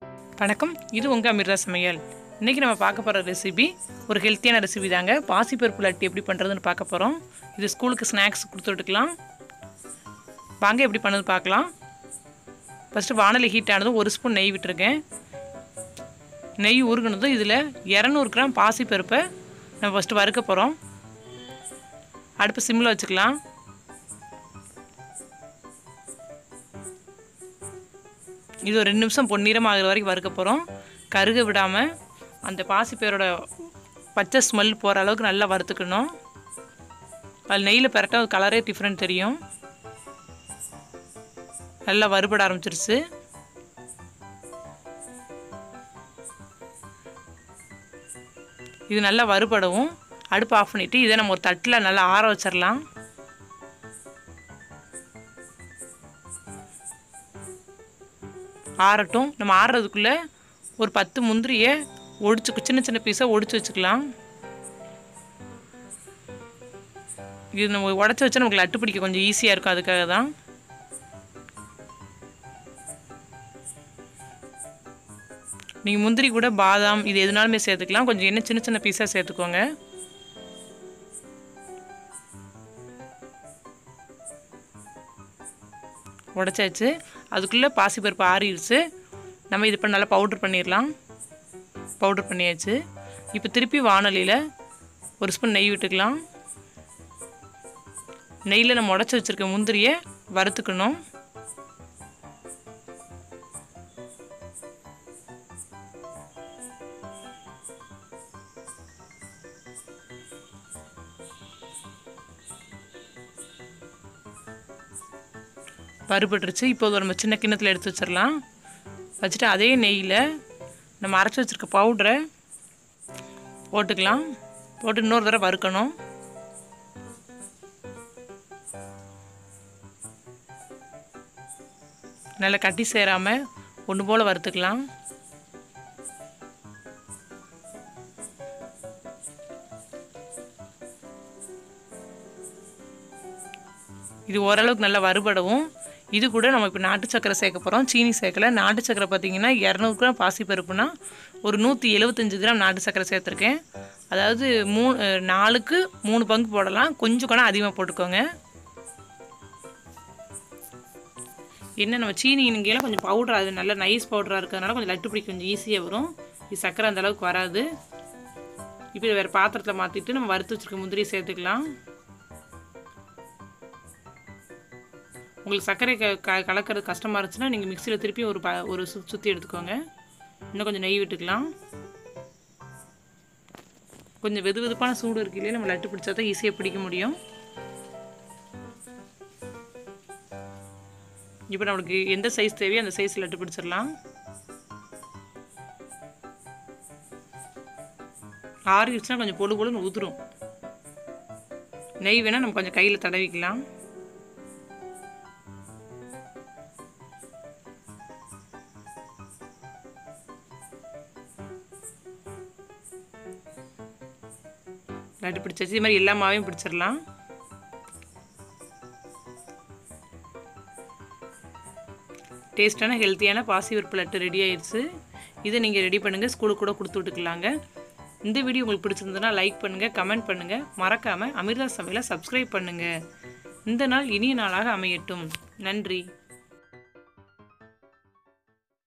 வணக்கம் இது உங்கள் அமிர்தா சமையல் இன்றைக்கி நம்ம பார்க்க போகிற ரெசிபி ஒரு ஹெல்த்தியான ரெசிபி தாங்க பாசிப்பருப்பு லட்டு எப்படி பண்ணுறதுன்னு பார்க்க போகிறோம் இது ஸ்கூலுக்கு ஸ்நாக்ஸ் கொடுத்துட்டுக்கலாம் வாங்க எப்படி பண்ணது பார்க்கலாம் ஃபஸ்ட்டு வானொலி ஹீட் ஆனதும் ஒரு ஸ்பூன் நெய் விட்டுருக்கேன் நெய் உருகுனதும் இதில் இரநூறு கிராம் பாசிப்பருப்பை நம்ம ஃபஸ்ட்டு வறுக்க போகிறோம் அடுப்பு சிம்மில் வச்சுக்கலாம் இது ஒரு ரெண்டு நிமிஷம் பொன்னிறம் ஆகிற வரைக்கும் வறுக்க போகிறோம் கருக விடாமல் அந்த பாசிப்பயிரோட பச்சை ஸ்மெல் போகிற அளவுக்கு நல்லா வறுத்துக்கணும் அது நெய்யில் பெரட்டா கலரே டிஃப்ரெண்ட் தெரியும் நல்லா வறுபட ஆரம்பிச்சிருச்சு இது நல்லா வறுபடவும் அடுப்பு ஆஃப் பண்ணிவிட்டு இதை நம்ம ஒரு தட்டில் நல்லா ஆற வச்சிடலாம் ஆறட்டும் நம்ம ஆறுறதுக்குள்ளே ஒரு பத்து முந்திரியை ஒடிச்சு சின்ன சின்ன பீஸாக ஒடிச்சு வச்சுக்கலாம் இது நம்ம உடச்சி வச்சா நமக்கு லட்டு பிடிக்க கொஞ்சம் ஈஸியாக இருக்கும் அதுக்காக தான் நீங்கள் முந்திரி கூட பாதாம் இது எதுனாலுமே சேர்த்துக்கலாம் கொஞ்சம் என்ன சின்ன சின்ன பீஸாக சேர்த்துக்கோங்க உடச்சாச்சு அதுக்குள்ளே பாசிப்பருப்பு ஆறிடுச்சு நம்ம இது பண்ண நல்லா பவுட்ரு பண்ணிடலாம் பவுட்ரு பண்ணியாச்சு இப்போ திருப்பி வானொலியில் ஒரு ஸ்பூன் நெய் விட்டுக்கலாம் நெய்யில் நம்ம உடச்சி வச்சுருக்க முந்திரியை வறுத்துக்கணும் வறுபட்டுருச்சு இப்போ ஒரு நம்ம சின்ன கிண்ணத்தில் எடுத்து வச்சிடலாம் வச்சுட்டு அதே நெய்யில் நம்ம அரைச்சி வச்சுருக்க பவுட்ரை போட்டுக்கலாம் போட்டு இன்னொரு தடவை வறுக்கணும் நல்லா கட்டி சேராமல் ஒன்று போல் வறுத்துக்கலாம் இது ஓரளவுக்கு நல்லா வறுபடவும் இது கூட நம்ம இப்போ நாட்டு சக்கரை சேர்க்க போகிறோம் சீனி சேர்க்கல நாட்டு சக்கரை பார்த்தீங்கன்னா இரநூறு கிராம் பாசிப்பருப்புனா ஒரு நூற்றி எழுபத்தஞ்சு கிராம் நாட்டு சக்கரை சேர்த்துருக்கேன் அதாவது மூணு நாலுக்கு மூணு பங்கு போடலாம் கொஞ்சம் கூட அதிகமாக போட்டுக்கோங்க என்ன நம்ம சீனி இங்கெல்லாம் கொஞ்சம் பவுடர் அது நல்ல நைஸ் பவுடராக இருக்கிறதுனால கொஞ்சம் லட்டு பிடிக்க கொஞ்சம் ஈஸியாக வரும் இது சக்கரை அந்த அளவுக்கு வராது இப்போ இதை வேறு பாத்திரத்தில் மாற்றிட்டு நம்ம வறுத்து வச்சுருக்க முந்திரியை சேர்த்துக்கலாம் உங்களுக்கு சர்க்கரை க க கலக்கிறது கஷ்டமாக இருந்துச்சுன்னா நீங்கள் மிக்சியில் திருப்பி ஒரு ப ஒரு சு சுற்றி எடுத்துக்கோங்க இன்னும் கொஞ்சம் நெய் விட்டுக்கலாம் கொஞ்சம் வெது வெதுப்பான சூடு இருக்கு இல்லையா நம்ம லட்டு பிடிச்சா தான் ஈஸியாக பிடிக்க முடியும் இப்போ நம்மளுக்கு எந்த சைஸ் தேவையோ அந்த சைஸ் லட்டு பிடிச்சிடலாம் ஆறிடுச்சுன்னா கொஞ்சம் பொழு பொழுன்னு உதிரும் நெய் வேணால் நம்ம கொஞ்சம் கையில் தடவிக்கலாம் லட்டு பிடிச்சாச்சு இது மாதிரி எல்லா மாவையும் பிடிச்சிடலாம் டேஸ்டான ஹெல்த்தியான பாசிபருப்பு லட்டு ரெடி ஆயிடுச்சு இதை நீங்கள் ரெடி பண்ணுங்கள் ஸ்கூலுக்கு கூட கொடுத்து விட்டுக்கலாங்க இந்த வீடியோ உங்களுக்கு பிடிச்சிருந்ததுன்னா லைக் பண்ணுங்கள் கமெண்ட் பண்ணுங்கள் மறக்காமல் அமிர்தா சமையலை சப்ஸ்கிரைப் பண்ணுங்கள் இந்த நாள் இனிய நாளாக அமையட்டும் நன்றி